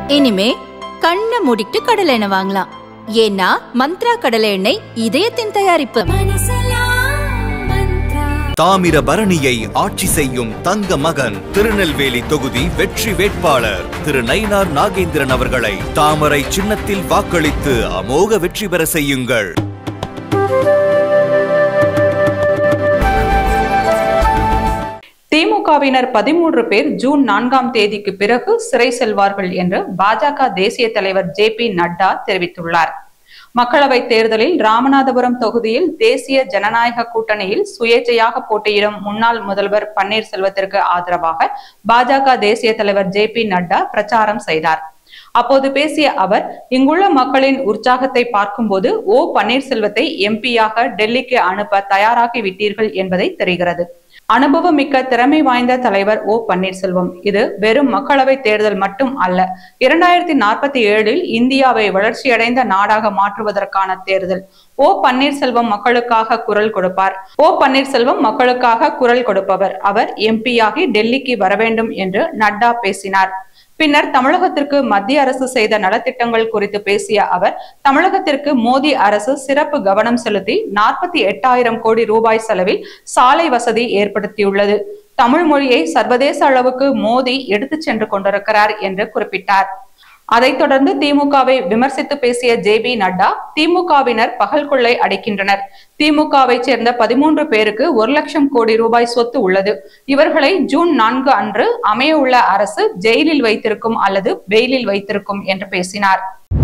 இனிமே கண்ணை மூடிட்டு கடலை எண்ணெய் வாங்கலாம் ஏன்னா மந்த்ரா கடலை எண்ணெய் இதயத்தின் தயாரிப்பு தாமிரபரணியை ஆட்சி செய்யும் தங்க மகன் திருநெல்வேலி தொகுதி வெற்றி வேட்பாளர் திரு நயினார் நாகேந்திரன் அவர்களை தாமரை சின்னத்தில் வாக்களித்து அமோக வெற்றி பெற செய்யுங்கள் திமுகவினர் பதிமூன்று பேர் ஜூன் நான்காம் தேதிக்கு பிறகு சிறை செல்வார்கள் என்று பாஜக தேசிய தலைவர் ஜே பி நட்டா தெரிவித்துள்ளார் மக்களவை தேர்தலில் ராமநாதபுரம் தொகுதியில் தேசிய ஜனநாயக கூட்டணியில் சுயேட்சையாக போட்டியிடும் முன்னாள் முதல்வர் பன்னீர்செல்வத்திற்கு ஆதரவாக பாஜக தேசிய தலைவர் ஜே பி நட்டா பிரச்சாரம் செய்தார் அப்போது பேசிய அவர் இங்குள்ள மக்களின் உற்சாகத்தை பார்க்கும்போது ஓ பன்னீர்செல்வத்தை எம்பியாக டெல்லிக்கு அனுப்ப தயாராகி விட்டீர்கள் என்பதை தெரிகிறது அனுபவமிக்க திறமை வாய்ந்த தலைவர் ஓ பன்னீர்செல்வம் இது வெறும் மக்களவை தேர்தல் மட்டும் அல்ல இரண்டாயிரத்தி நாற்பத்தி ஏழில் இந்தியாவை வளர்ச்சியடைந்த நாடாக மாற்றுவதற்கான தேர்தல் ஓ பன்னீர்செல்வம் மக்களுக்காக குரல் கொடுப்பார் ஓ பன்னீர்செல்வம் மக்களுக்காக குரல் கொடுப்பவர் அவர் எம்பியாகி டெல்லிக்கு வர வேண்டும் என்று நட்டா பேசினார் பின்னர் தமிழகத்திற்கு மத்திய அரசு செய்த நலத்திட்டங்கள் குறித்து பேசிய அவர் தமிழகத்திற்கு மோடி அரசு சிறப்பு கவனம் செலுத்தி நாற்பத்தி எட்டாயிரம் கோடி ரூபாய் செலவில் சாலை வசதி ஏற்படுத்தியுள்ளது தமிழ் மொழியை சர்வதேச அளவுக்கு மோடி எடுத்துச் சென்று கொண்டிருக்கிறார் என்று குறிப்பிட்டார் அதைத் தொடர்ந்து திமுகவை விமர்சித்து பேசிய ஜே பி நட்டா திமுகவினர் பகல் கொள்ளை அடைக்கின்றனர் திமுகவை சேர்ந்த பதிமூன்று பேருக்கு ஒரு லட்சம் கோடி ரூபாய் சொத்து உள்ளது இவர்களை ஜூன் நான்கு அன்று அமைய உள்ள அரசு ஜெயிலில் வைத்திருக்கும் அல்லது பெயிலில் வைத்திருக்கும் என்று பேசினார்